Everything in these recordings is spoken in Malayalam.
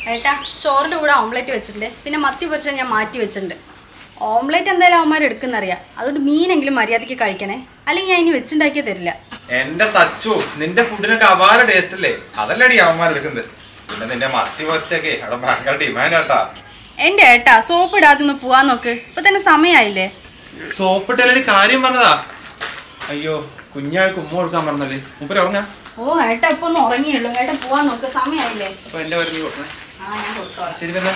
ഏട്ടാ ചോറിൻ്റെ കൂടെ ഓംലെറ്റ് വെച്ചിട്ടുണ്ട് പിന്നെ മത്തി പൊരിച്ച ഞാൻ മാറ്റി വെച്ചിട്ടുണ്ട് ഓംലെറ്റ് എന്തായാലും അവന്മാർ എടുക്കുന്നറിയാം അതുകൊണ്ട് മീനെങ്കിലും മര്യാദയ്ക്ക് കഴിക്കണേ അല്ലെങ്കിൽ ഞാൻ ഇനി വെച്ചുണ്ടാക്കിയേ തരില്ല എന്റെ തച്ചു നിന്റെ ഫുഡിനൊക്കെ അപാര ടേസ്റ്റ് അല്ലേ അതല്ലടി അവന്മാർ എടുക്കുന്നത് പിന്നെ നിന്റെ മത്തി പൊരിച്ചൊക്കെ അവിടെ ഭയങ്കര ഡിമാൻഡ് ആട്ടാ എൻ്റെ ഏട്ടാ സോപ്പ് ഇടാതെ ഒന്ന് പോവാൻ നോക്ക് ഇപ്പൊ തന്നെ സമയമായില്ലേ സോപ്പിട്ടല്ലേ കാര്യം പറഞ്ഞതാ അയ്യോ കുഞ്ഞാൾക്ക് ഉമ്മ കൊടുക്കാൻ പറഞ്ഞല്ലേ മുപ്പര് ഉറങ്ങാ ഓ ഏട്ടാ ഇപ്പൊ ഒന്ന് ഉറങ്ങിയുള്ളൂ ഏട്ടാ പോവാൻ നോക്ക് സമയമായില്ലേ അപ്പൊ എന്റെ പേര് നീ കൊടുക്കണേ ആ ഞാൻ കൊടുത്തോളാം ശരി വരാ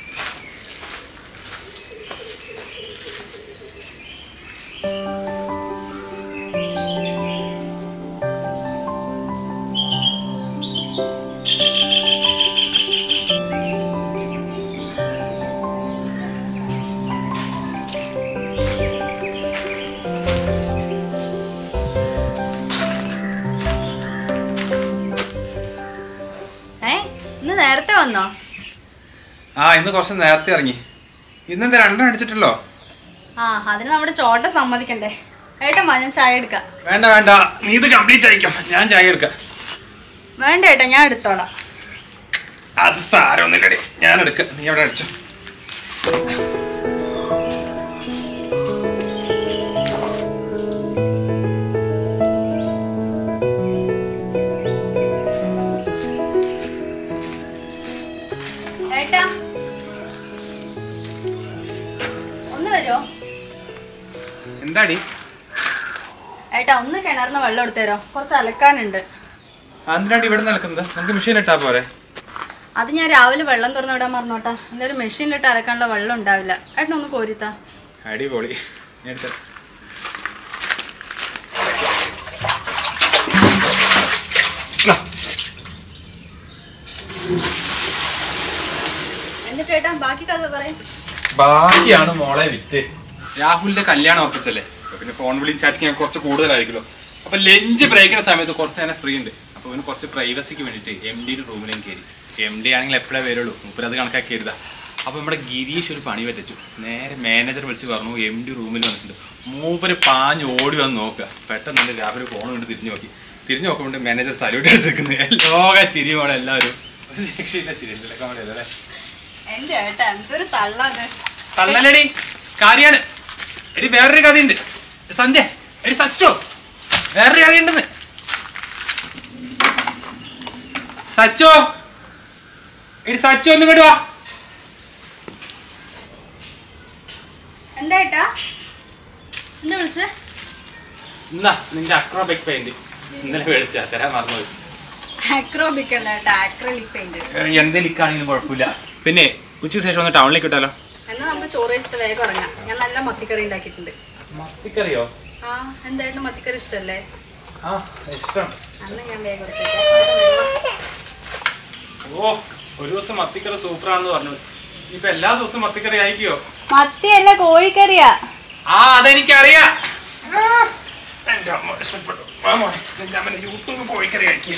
ഏ ഇന്ന് നേരത്തെ വന്നോ ആ ഇന്ന് കുറച്ച് നേരത്തെ ഇറങ്ങി ഇന്നെന്താ രണ്ടെണ്ണം അടിച്ചിട്ടല്ലോ ആ അതിന് നമ്മുടെ ചോട്ട സമ്മതിക്കണ്ടേ ഏട്ടാ വാ ഞാൻ ചായ എടുക്കാം വേണ്ട വേണ്ട നീ ഇത് കംപ്ലീറ്റ് ആയിക്കോ ഞാൻ ചായ എടുക്കാം വേണ്ട ഏട്ടാ ഞാൻ എടുത്തോളാം അത് സാരമൊന്നുമില്ലടി ഞാൻ എടുക്കാം നീ അവിടെ അടിച്ചോ ഏട്ടാ ഒന്ന് വരുമോ എന്താടി ഏട്ടാ ഒന്ന് കിണറിന് വെള്ളം എടുത്തേരോ കുറച്ച് അലക്കാനുണ്ട് അതിനാടി ഇവിടെ നിൽക്കുന്നത് നമുക്ക് മെഷീൻ ഇട്ടാ പോരെ അത് ഞാൻ രാവിലെ വെള്ളം തുറന്നു വിടാൻ മറന്നോട്ടാ എന്തായാലും മെഷീനിലിട്ട് അലക്കാനുള്ള വെള്ളം ഉണ്ടാവില്ല ഏട്ടൻ ഒന്ന് കോരിത്താ അടിപൊളി ഞാൻ എടുത്തരാം. ആ, എന്നിട്ട് ഏട്ടാ ബാക്കി കഥ പറയും ബാക്കിയാണ് മോളെ വിറ്റ് രാഹുലിന്റെ കല്യാണം ഉറപ്പിച്ചല്ലേ അപ്പൊ പിന്നെ ഫോൺ വിളിയും ചാറ്റിങ് ഞാൻ കുറച്ച് കൂടുതലായിരിക്കുമല്ലോ അപ്പൊ ലഞ്ച് ബ്രേക്കിന്റെ സമയത്ത് കുറച്ച് നേരം ഫ്രീ ഉണ്ട് അപ്പൊ ഇവന് കുറച്ച് പ്രൈവസിക്ക് വേണ്ടിയിട്ട് എം ഡിയുടെ റൂമിലേക്ക് കയറി എം ഡി ആണെങ്കിൽ എപ്പോഴേ വരുള്ളൂ മുപ്പത് അത് കണക്കാക്കി കരുതാ അപ്പൊ നമ്മുടെ ഗിരീഷ് ഒരു പണി പറ്റിച്ചു നേരെ മാനേജർ വിളിച്ച് പറഞ്ഞു എം ഡി റൂമിൽ വന്നിട്ടുണ്ട് മൂപ്പര് പാഞ്ഞ് ഓടി വന്ന് നോക്കുക പെട്ടെന്ന് എൻ്റെ രാഹുൽ ഫോൺ കൊണ്ട് തിരിഞ്ഞു നോക്കി തിരിഞ്ഞു നോക്കുമ്പോൾ മാനേജർ സല്യൂട്ട് അടിച്ചിരിക്കുന്നത് ലോക ചിരിയോടെ എല്ലാവരും ഒരു രക്ഷയില്ല ചിരി അല്ലേ എന്റെ ഏട്ടാ എന്തൊരു തള്ളത് തള്ളലടി കാര്യാണ് എടി വേറൊരു കഥയുണ്ട് സന്ധ്യ എടി സച്ചോ വേറൊരു കഥയുണ്ടെന്ന് സച്ചോ എടി സച്ചോ ഒന്ന് ഇങ്ങോട്ട് വാ എന്താ ഏട്ടാ എന്താ വിളിച്ചേ എന്നാ നിന്റെ അക്രോബിക് പെയിന്റ് ഇന്നലെ മേടിച്ചാ തരാൻ മറന്നുപോയി ആക്രോബിക് അല്ല ഏട്ടാ ആക്രലിക് പെയിന്റ് എന്തെലിക്കാണെങ്കിലും കുഴപ്പമില്ല പിന്നെ ഉച്ച ശേഷം ഒന്ന് ടൗണിലേക്ക് ഇട്ടാലോ എന്നാ നമുക്ക് ചോറ് വെച്ചിട്ട് വേഗം ഇറങ്ങാം ഞാൻ നല്ല മത്തിക്കറി ഉണ്ടാക്കിയിട്ടുണ്ട് മത്തിക്കറിയോ ആ എന്തായിരുന്നു മത്തിക്കറി ഇഷ്ടല്ലേ ആ ഇഷ്ടം അന്ന് ഞാൻ വേഗം എടുത്തേക്കാം ഓ ഒരു ദിവസം മത്തിക്കറി സൂപ്പറാണെന്ന് പറഞ്ഞു ഇപ്പൊ എല്ലാ ദിവസവും മത്തിക്കറി അയക്കോ മത്തിയല്ല കോഴിക്കറിയാ ആ അതെനിക്കറിയാം ആ, എന്റെ അമ്മ ഇഷ്ടപ്പെട്ടു വാ മോനെ, നിന്റെ അമ്മനെ യൂട്യൂബ് കോഴിക്കറി കഴിക്കുക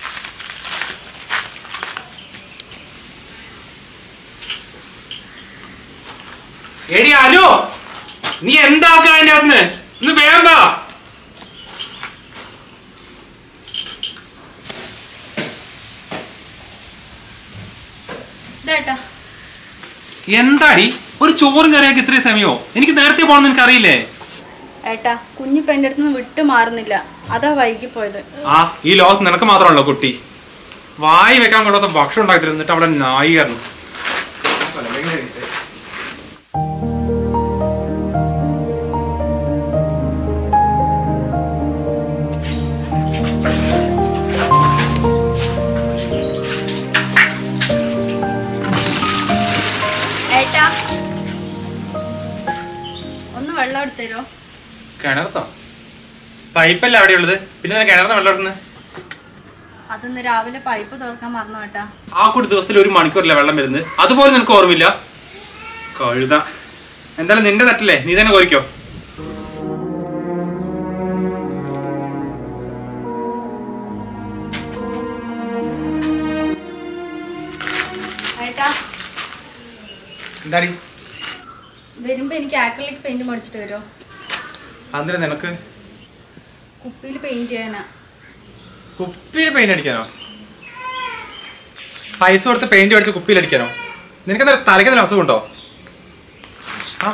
എടി അലോ നീ എന്താക്കാ അതിന്റെ അകത്ത് ഇന്ന് വേഗം വാ ഇതേട്ടാ എന്താടി ഒരു ചോറും കറിയാക്കി ഇത്രയും സമയമോ എനിക്ക് നേരത്തെ പോകണമെന്ന് എനിക്ക് അറിയില്ലേ ഏട്ടാ കുഞ്ഞിപ്പ എൻ്റെ അടുത്ത് നിന്ന് വിട്ടു മാറുന്നില്ല അതാ വൈകി പോയത് ആ ഈ ലോകത്ത് നിനക്ക് മാത്രമല്ലോ കുട്ടി വായി വെക്കാൻ കൊള്ളാത്ത ഭക്ഷണം ഉണ്ടാക്കി തരുന്നിട്ട് അവിടെ നായികരണം ഏട്ടാ ഒന്ന് വെള്ളം എടുത്തരോ കിണർത്തോ പൈപ്പല്ല അവിടെയുള്ളത് പിന്നെ നിനക്ക് കിണർന്ന വെള്ളം ഇടുന്നത് അതൊന്ന് രാവിലെ പൈപ്പ് തുറക്കാൻ മറന്നു ഏട്ടാ ആ കൂടി ദിവസത്തിൽ ഒരു മണിക്കൂറല്ലേ വെള്ളം വരുന്നത് അതുപോലെ നിനക്ക് ഓർമ്മയില്ല കഴുത എന്തായാലും നിന്റെ തട്ടല്ലേ നീ തന്നെ കോരിക്കോ ഏട്ടാ എന്താടി വരുമ്പോ എനിക്ക് ആക്രിലിക് പെയിന്റ് മേടിച്ചിട്ട് വരുമോ അന്നേരം നിനക്ക് കുപ്പിയിൽ പെയിന്റ് ചെയ്യാനാ കുപ്പിയിൽ പെയിന്റ് അടിക്കാനോ പൈസ കൊടുത്ത് പെയിന്റ് മേടിച്ച് കുപ്പിയിലടിക്കാനോ നിനക്കെന്താ തലയ്ക്കുന്ന അസുഖമുണ്ടോ ആ.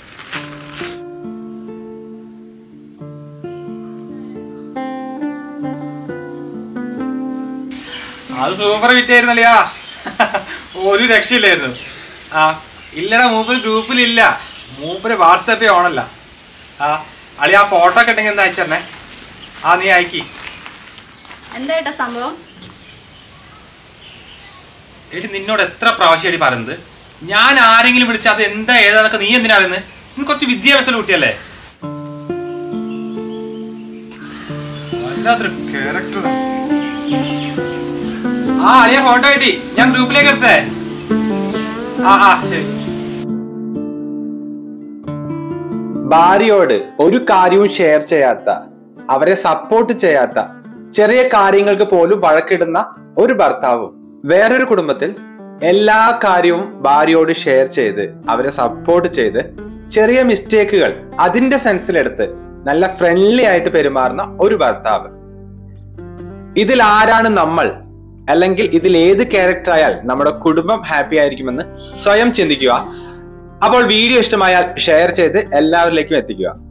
അത് സൂപ്പർ വിറ്റായിരുന്നല്ലയാ ഒരു രക്ഷയില്ലായിരുന്നു ആ ഇല്ലടാ മൂപ്പര് ഗ്രൂപ്പിലില്ല മൂപ്പര് വാട്സാപ്പിൽ ഓണല്ല ആ അളി ആ ഫോട്ടോ ഒക്കെ ഉണ്ടെങ്കിൽ എന്താ അയച്ചേ ആ നീ അയക്കി എന്താ ഏട്ടാ സംഭവം എടി നിന്നോട് എത്ര പ്രാവശ്യം എടി പറയുന്നത് ഞാൻ ആരെങ്കിലും വിളിച്ചാൽ അത് എന്താ ഏതാന്നൊക്കെ നീ എന്തിനാ അറിയുന്നത് നീ കുറച്ച് വിദ്യാഭ്യാസം കുട്ടിയല്ലേ വല്ലാത്തൊരു ക്യാരക്ടർ ആ അളിയ ഫോട്ടോ കിട്ടി ഞാൻ ഗ്രൂപ്പിലേക്ക് എടുത്തേ ആ ആ ശരി ഭാര്യയോട് ഒരു കാര്യവും ഷെയർ ചെയ്യാത്ത അവരെ സപ്പോർട്ട് ചെയ്യാത്ത ചെറിയ കാര്യങ്ങൾക്ക് പോലും വഴക്കിടുന്ന ഒരു ഭർത്താവും വേറൊരു കുടുംബത്തിൽ എല്ലാ കാര്യവും ഭാര്യയോട് ഷെയർ ചെയ്ത് അവരെ സപ്പോർട്ട് ചെയ്ത് ചെറിയ മിസ്റ്റേക്കുകൾ അതിന്റെ സെൻസിലെടുത്ത് നല്ല ഫ്രണ്ട്ലി ആയിട്ട് പെരുമാറുന്ന ഒരു ഭർത്താവ് ഇതിൽ ആരാണ് നമ്മൾ അല്ലെങ്കിൽ ഇതിൽ ഏത് ക്യാരക്ടർ ആയാൽ നമ്മുടെ കുടുംബം ഹാപ്പി ആയിരിക്കുമെന്ന് സ്വയം ചിന്തിക്കുക അപ്പോൾ വീഡിയോ ഇഷ്ടമായാൽ ഷെയർ ചെയ്ത് എല്ലാവരിലേക്കും എത്തിക്കുക